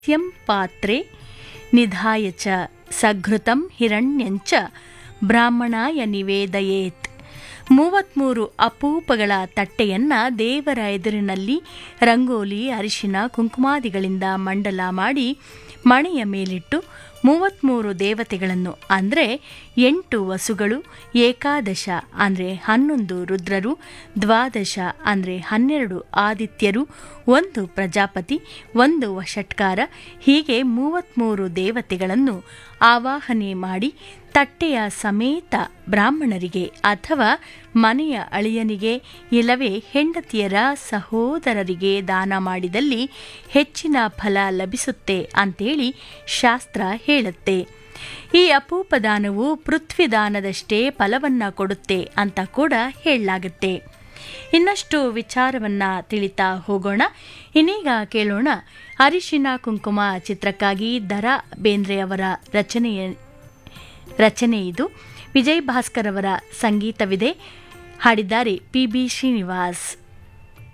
ತ್ಯಂ ಪಾತ್ರೆ ನಿಧಾಯ ಚ ಸಘೃತಂ ಹಿರಣ್ಯಂಚ ಬ್ರಾಹ್ಮಣಾಯ ನಿವೇದಯೇತ್ ಮೂವತ್ಮೂರು ಅಪೂಪಗಳ ತಟ್ಟೆಯನ್ನ ದೇವರ ಎದುರಿನಲ್ಲಿ ರಂಗೋಲಿ ಅರಿಶಿನ ಕುಂಕುಮಾದಿಗಳಿಂದ ಮಂಡಲ ಮಾಡಿ ಮಣೆಯ ಮೇಲಿಟ್ಟು ಮೂವತ್ತ್ಮೂರು ದೇವತೆಗಳನ್ನು ಅಂದರೆ ಎಂಟು ವಸುಗಳು ಏಕಾದಶ ಅಂದರೆ ಹನ್ನೊಂದು ರುದ್ರರು ದ್ವಾದಶ ಅಂದರೆ ಹನ್ನೆರಡು ಆದಿತ್ಯರು ಒಂದು ಪ್ರಜಾಪತಿ ಒಂದು ವಷಟ್ಕಾರ ಹೀಗೆ ಮೂವತ್ತ್ಮೂರು ದೇವತೆಗಳನ್ನು ಆವಾಹನೆ ಮಾಡಿ ತಟ್ಟೆಯ ಸಮೇತ ಬ್ರಾಹ್ಮಣರಿಗೆ ಅಥವಾ ಮನೆಯ ಅಳಿಯನಿಗೆ ಇಲ್ಲವೇ ಹೆಂಡತಿಯರ ಸಹೋದರರಿಗೆ ದಾನ ಮಾಡಿದಲ್ಲಿ ಹೆಚ್ಚಿನ ಫಲ ಲಭಿಸುತ್ತೆ ಅಂತೇಳಿ ಶಾಸ್ತ್ರ ಹೇಳುತ್ತೆ ಈ ಅಪೂಪ ದಾನವು ಪೃಥ್ವಿ ದಾನದಷ್ಟೇ ಫಲವನ್ನ ಕೊಡುತ್ತೆ ಅಂತ ಕೂಡ ಹೇಳಲಾಗುತ್ತೆ ಇನ್ನಷ್ಟು ವಿಚಾರವನ್ನ ತಿಳಿತಾ ಹೋಗೋಣ ಇನ್ನೀಗ ಕೇಳೋಣ ಅರಿಶಿನ ಕುಂಕುಮ ಚಿತ್ರಕ್ಕಾಗಿ ದರ ಬೇಂದ್ರೆ ಅವರ ರಚನೆಯ ರಚನೆ ಇದು ವಿಜಯ್ ಭಾಸ್ಕರ್ ಅವರ ಸಂಗೀತವಿದೆ ಹಾಡಿದ್ದಾರೆ ಪಿ ಬಿ ಶ್ರೀನಿವಾಸ್